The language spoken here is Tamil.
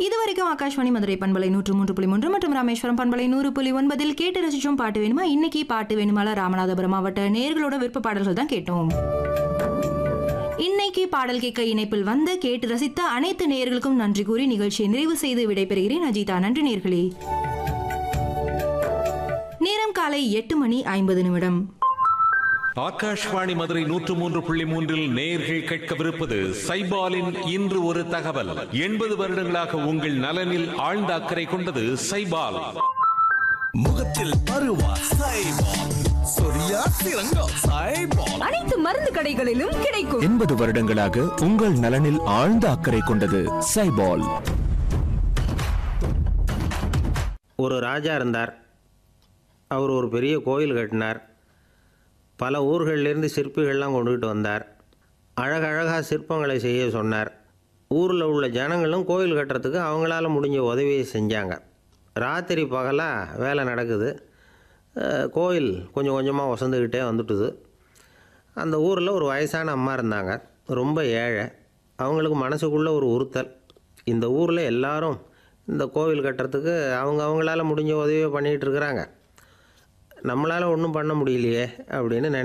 இதுவரைக்கும் ஆகாஷ்வாணி மதுரை பண்பலை நூற்று மூன்று புள்ளி மூன்று மற்றும் ராமேஸ்வரம் பண்பலை நூறு புள்ளி ஒன்பதில் கேட்டு ரசிச்சோம் பாட்டு வேணுமா இன்னைக்கு பாட்டு வேணுமால ராமநாதபுரம் மாவட்ட நேர்களோட விருப்ப பாடல்கள் தான் கேட்டோம் இன்னைக்கு பாடல் கேட்க இணைப்பில் வந்து கேட்டு ரசித்த அனைத்து நேயர்களுக்கும் நன்றி கூறி நிகழ்ச்சியை நிறைவு செய்து விடைபெறுகிறேன் அஜிதா நன்றி நேர்களே நேரம் காலை எட்டு மணி ஐம்பது நிமிடம் ஆகாஷ்வாணி மதுரை நூற்று மூன்று புள்ளி மூன்றில் நேயர்கள் கேட்கவிருப்பது சைபாலின் இன்று ஒரு தகவல் எண்பது வருடங்களாக உங்கள் நலனில் ஆழ்ந்த அக்கறை கொண்டது சைபால் முகத்தில் பருவா சைபால் சொரியா சிறங்கோ சைபால் அனைத்து மருந்து கடைகளிலும் கிடைக்கும் எண்பது வருடங்களாக உங்கள் நலனில் ஆழ்ந்த அக்கறை கொண்டது சைபால் ஒரு ராஜா இருந்தார் அவர் ஒரு பெரிய கோயில் கட்டினார் பல ஊர்கள்லேருந்து சிற்பிகள்லாம் கொண்டுகிட்டு வந்தார் அழகழகாக சிற்பங்களை செய்ய சொன்னார் ஊரில் உள்ள ஜனங்களும் கோயில் கட்டுறதுக்கு அவங்களால முடிஞ்ச உதவியை செஞ்சாங்க ராத்திரி பகலாக வேலை நடக்குது அஹ், கோயில் கொஞ்சம் கொஞ்சமாக வசந்துக்கிட்டே வந்துட்டுது அந்த ஊரில் ஒரு வயசான அம்மா இருந்தாங்க ரொம்ப ஏழை அவங்களுக்கு மனசுக்குள்ளே ஒரு உறுத்தல் இந்த ஊரில் எல்லாரும் இந்த கோவில் கட்டுறதுக்கு அவங்க அவங்களால முடிஞ்ச உதவியை பண்ணிகிட்டு இருக்கிறாங்க நம்மளால் ஒன்றும் பண்ண முடியலையே அப்படின்னு நினை